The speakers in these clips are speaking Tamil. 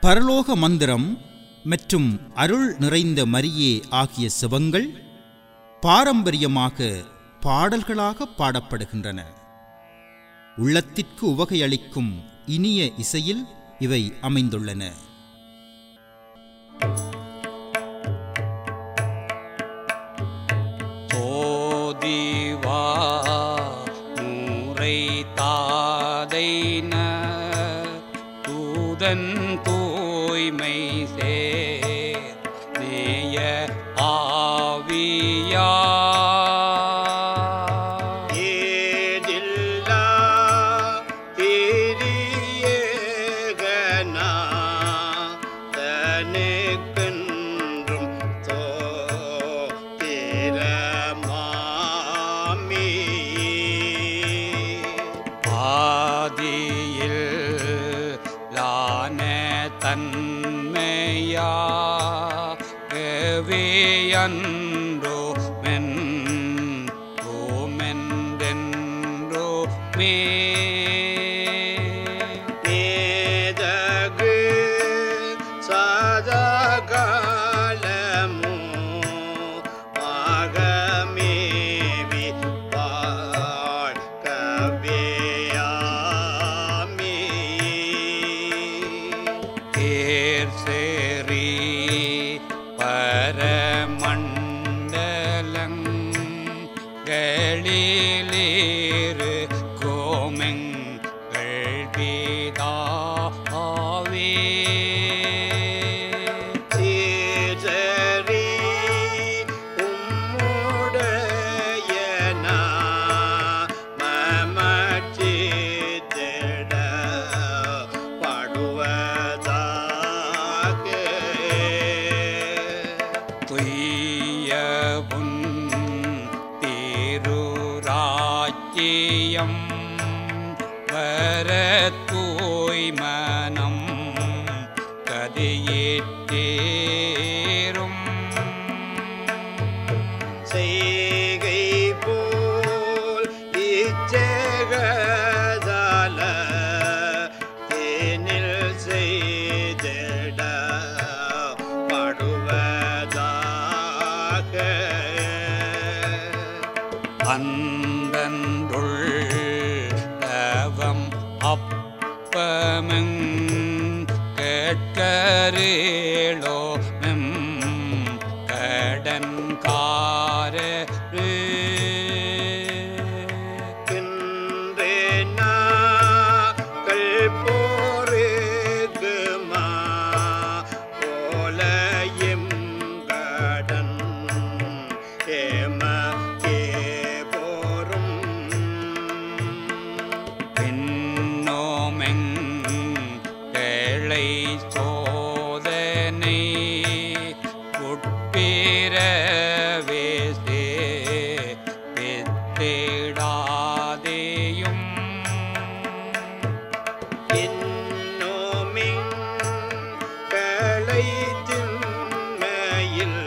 பரலோக மந்திரம் மற்றும் அருள் நிறைந்த மரியே ஆகிய சிவங்கள் பாரம்பரியமாக பாடல்களாக பாடப்படுகின்றன உள்ளத்திற்கு உவகையளிக்கும் இனிய இசையில் இவை அமைந்துள்ளன தோதிவா முறை தாதைன தூதன் தூய்மை சேர் நேய ஆவியா ஏதில்லா திரியேகனா தனக்கென்றும் தோத்திரமாமி ஆதியில் லான தன்மையா கவியன்றோ மென் ஓமென்றென்றோ மே நேதகு சதகாலமு ஆகமேவி வாழ்கவேயாமி தேர் சேரி பரமண்டலங் களிலேறு கோமெங்கள் பீதாவே சீசரி உம்முடையனா மமச்சித்திட படுவதாக துய்யபுன் திருராஜ்யம் வர தூய்மனம் கதியேற்றேரும் செய்கை போல் இச்சகதால தேனில் செய்திட படுவதாக அந்தன்றுள் தவம் அப்பமெங் கேட்கரேளோ மெம் கடன்காரரு கின்றேனா கல்போருகுமா போலயும் கடன் ஏம போரும் பின்னோமெங் கேளை சோதனை உட்பிறவேசே வித்திடாதேயும் இன்னோமின் களை திண்மையில்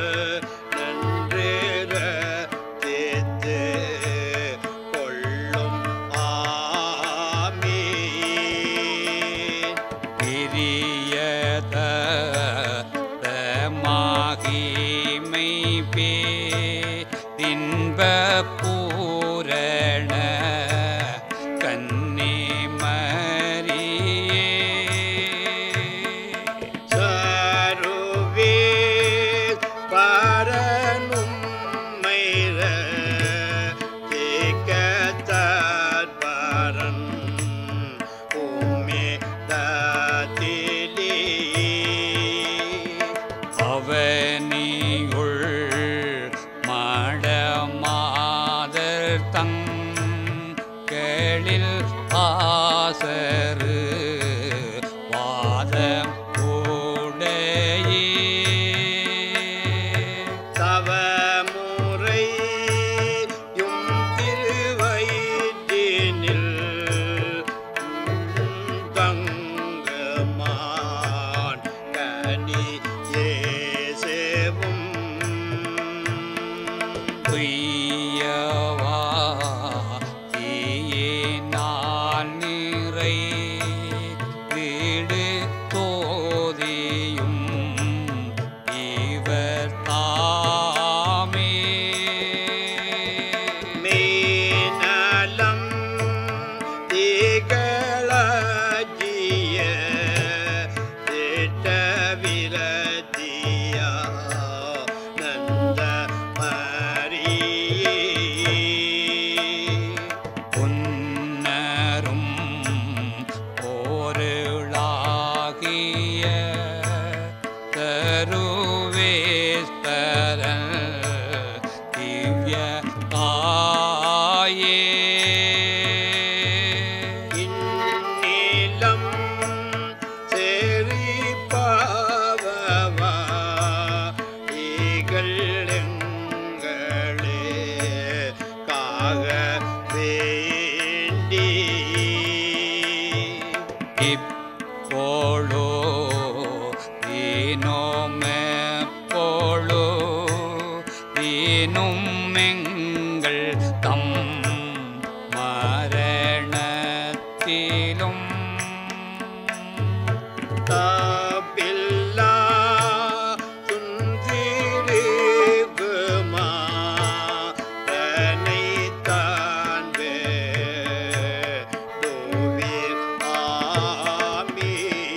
நன்றிர தேத்து கொள்ளும் ஆமீன் பிரியத மாகிமை பே இன்ப பூரண கன்னி மரியே சரீர போழோ தீனோமே போழோ தீனும் எங்கள் தம் மரணத்திலும் தாபில்லா துன்றிடுகுமா தனைத்தான் வேடுவீர் ஆமீன்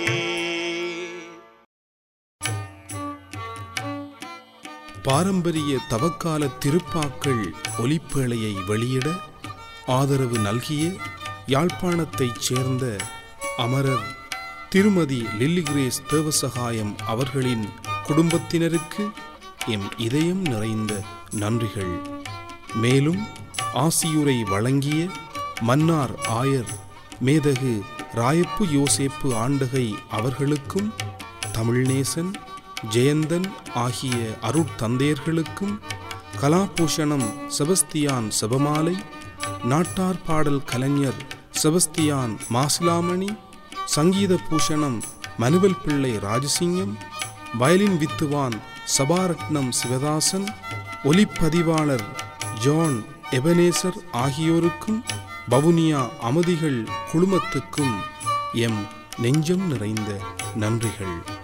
பாரம்பரிய தவக்கால திருப்பாக்கள் ஒலிப்பேழையை வெளியிட ஆதரவு நல்கிய யாழ்ப்பாணத்தைச் சேர்ந்த அமரர் திருமதி லில்லி கிரேஸ் தேவசகாயம் அவர்களின் குடும்பத்தினருக்கு எம் இதயம் நிறைந்த நன்றிகள் மேலும் ஆசியுரை வழங்கிய மன்னார் ஆயர் மேதகு ராயப்பு யோசேப்பு ஆண்டகை அவர்களுக்கும் தமிழ்நேசன் ஜெயந்தன் ஆகிய அருட்தந்தையர்களுக்கும் கலாபூஷணம் செபஸ்தியான் செபமாலை நாட்டார் பாடல் கலைஞர் செபஸ்தியான் மாசிலாமணி சங்கீத பூஷணம் மனுவல் பிள்ளை ராஜசிங்கம் வயலின் வித்துவான் சபாரட்னம் சிவதாசன் ஒலிப்பதிவாளர் ஜான் எபனேசர் ஆகியோருக்கும் வவுனியா அமதிகள் குழுமத்துக்கும் எம் நெஞ்சம் நிறைந்த நன்றிகள்